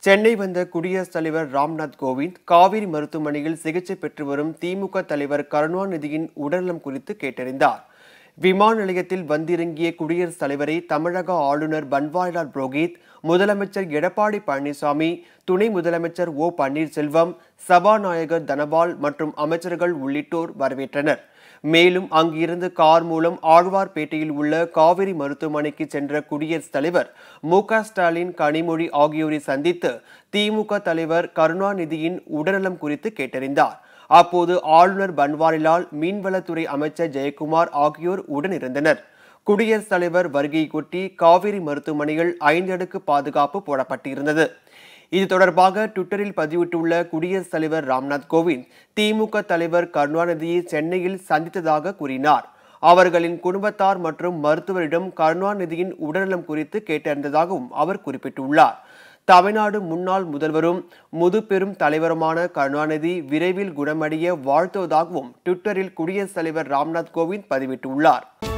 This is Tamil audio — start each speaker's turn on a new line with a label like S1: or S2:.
S1: சென்னை வந்த குடியரசுத் தலைவர் ராம்நாத் கோவிந்த் காவிரி மருத்துவமனையில் சிகிச்சை பெற்று வரும் திமுக தலைவர் கருணாநிதியின் உடல்நலம் குறித்து கேட்டறிந்தார் விமான நிலையத்தில் வந்திறங்கிய குடியரசுத் தலைவரை தமிழக ஆளுநர் பன்வாரிலால் புரோஹித் முதலமைச்சர் எடப்பாடி பழனிசாமி துணை முதலமைச்சர் ஓ பன்னீர்செல்வம் சபாநாயகர் தனபால் மற்றும் அமைச்சர்கள் உள்ளிட்டோர் வரவேற்றனர் மேலும் அங்கிருந்து கார் மூலம் ஆழ்வார்பேட்டையில் உள்ள காவிரி மருத்துவமனைக்கு சென்ற குடியரசுத் தலைவர் மு க ஸ்டாலின் கனிமொழி ஆகியோரை சந்தித்து திமுக தலைவர் கருணாநிதியின் உடல்நலம் குறித்து கேட்டறிந்தார் அப்போது ஆளுநர் பன்வாரிலால் மீன்வளத்துறை அமைச்சர் ஜெயக்குமார் ஆகியோர் உடனிருந்தனர் குடியரசுத் தலைவர் வருகையொட்டி காவிரி மருத்துவமனையில் ஐந்து அடுக்கு பாதுகாப்பு போடப்பட்டிருந்தது இது தொடர்பாக ட்விட்டரில் பதிவிட்டுள்ள குடியரசுத் தலைவர் ராம்நாத் கோவிந்த் திமுக தலைவர் கருணாநிதியை சென்னையில் சந்தித்ததாக கூறினார் அவர்களின் குடும்பத்தார் மற்றும் மருத்துவரிடம் கருணாநிதியின் உடல்நலம் குறித்து கேட்டறிந்ததாகவும் அவர் குறிப்பிட்டுள்ளார் தமிழ்நாடு முன்னாள் முதல்வரும் முதுபெரும் தலைவருமான கருணாநிதி விரைவில் குணமடைய வாழ்த்துவதாகவும் ட்விட்டரில் குடியரசுத் தலைவர் ராம்நாத் கோவிந்த் பதிவிட்டுள்ளார்